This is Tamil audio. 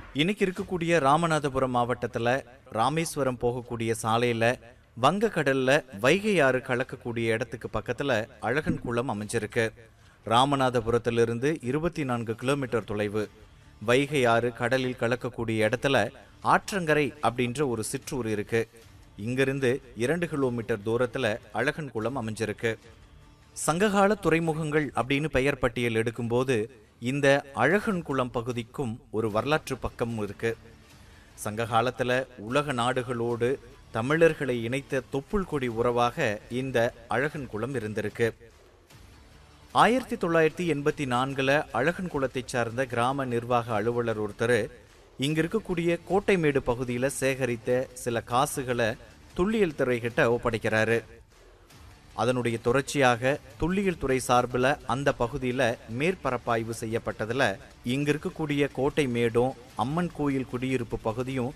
இன்னைக்கு இருக்கக்கூடிய ராமநாதபுரம் மாவட்டத்துல ராமேஸ்வரம் போகக்கூடிய சாலையில வங்கக்கடல்ல வைகை ஆறு கலக்கக்கூடிய இடத்துக்கு பக்கத்துல அழகன் குளம் அமைஞ்சிருக்கு ராமநாதபுரத்திலிருந்து இருபத்தி நான்கு கிலோமீட்டர் தொலைவு வைகை ஆறு கடலில் கலக்கக்கூடிய இடத்துல ஆற்றங்கரை அப்படின்ற ஒரு சிற்றூர் இருக்கு இங்கிருந்து இரண்டு கிலோமீட்டர் தூரத்துல அழகன் குளம் அமைஞ்சிருக்கு சங்ககால துறைமுகங்கள் அப்படின்னு பெயர் பட்டியல் எடுக்கும்போது இந்த அழகன் குளம் பகுதிக்கும் ஒரு வரலாற்று பக்கம் இருக்கு சங்க காலத்துல உலக நாடுகளோடு தமிழர்களை இணைத்த தொப்புள் கொடி உறவாக இந்த அழகன் குளம் இருந்திருக்கு ஆயிரத்தி தொள்ளாயிரத்தி எண்பத்தி நான்குல அழகன் குளத்தைச் சார்ந்த கிராம நிர்வாக அலுவலர் ஒருத்தர் இங்க இருக்கக்கூடிய கோட்டைமேடு பகுதியில சேகரித்த சில காசுகளை துல்லியல் துறைகிட்ட ஒப்படைக்கிறாரு அதனுடைய தொடர்ச்சியாக துல்லியல் துறை சார்பில் அந்த பகுதியில் மேற்பரப்பாய்வு செய்யப்பட்டதில் இங்க இருக்கக்கூடிய கோட்டை மேடும் அம்மன் கோயில் குடியிருப்பு பகுதியும்